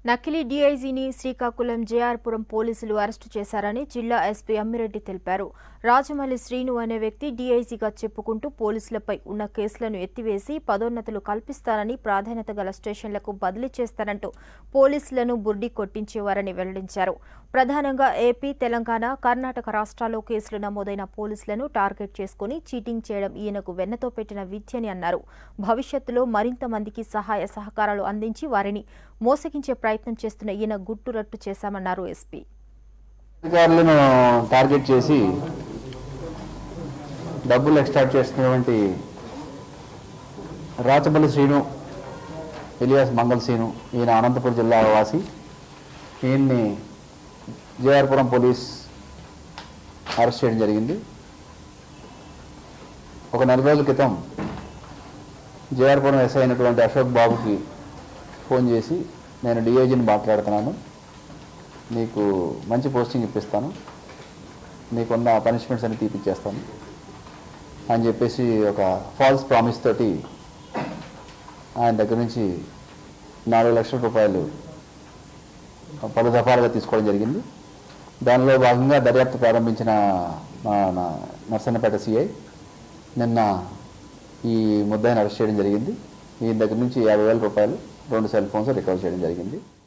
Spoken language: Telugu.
నకిలీ డీఐజీని శ్రీకాకుళం జేఆర్పురం పోలీసులు అరెస్టు చేశారని జిల్లా ఎస్పీ అమ్మిరెడ్డి తెలిపారు రాజమల్లి శ్రీను అనే వ్యక్తి డీఐజీగా చెప్పుకుంటూ పోలీసులపై ఉన్న కేసులను ఎత్తివేసి పదోన్నతులు కల్పిస్తానని ప్రాధాన్యత గల స్టేషన్లకు బదిలీ చేస్తానంటూ పోలీసులను బుర్డి కొట్టించేవారని వెల్లడించారు ప్రధానంగా ఏపీ తెలంగాణ కర్ణాటక రాష్ట్రాల్లో కేసులు నమోదైన పోలీసులను టార్గెట్ చేసుకుని చీటింగ్ చేయడం ఈయనకు వెన్నతో పెట్టిన విద్యని అన్నారు భవిష్యత్తులో మరింత మందికి సహాయ సహకారాలు అందించి వారిని మోసగించే ప్రయత్నం చేస్తున్న ఈయన గుట్టురట్టు చేశామన్నారు ఎస్పీ అధికారులను టార్గెట్ చేసి డబ్బులు ఎక్స్ట్రాక్ట్ చేస్తున్నటువంటి రాచపల్లి శ్రీను ఎలియాస్ మంగళ శ్రీను ఈయన అనంతపురం జిల్లా వాసి ఈయన్ని జేఆర్పురం పోలీస్ అరెస్ట్ చేయడం జరిగింది ఒక నెల రోజుల క్రితం జేఆర్పురం ఎస్ఐ అయినటువంటి అశోక్ బాబుకి ఫోన్ చేసి నేను డిఐజీని మాట్లాడుతున్నాను నీకు మంచి పోస్టింగ్ ఇప్పిస్తాను నీకున్న పనిష్మెంట్స్ అన్ని తీపిచ్చేస్తాను అని చెప్పేసి ఒక ఫాల్స్ ప్రామిస్ తోటి ఆయన దగ్గర నుంచి నాలుగు లక్షల రూపాయలు పలు దఫాలుగా తీసుకోవడం జరిగింది దానిలో భాగంగా దర్యాప్తు ప్రారంభించిన మా నా నర్సన్నపేట సిఐ నిన్న ఈ ముద్దాయిని అరెస్ట్ చేయడం జరిగింది ఈయన దగ్గర నుంచి యాభై వేల రూపాయలు రెండు సెల్ ఫోన్స్ రికవర్ చేయడం జరిగింది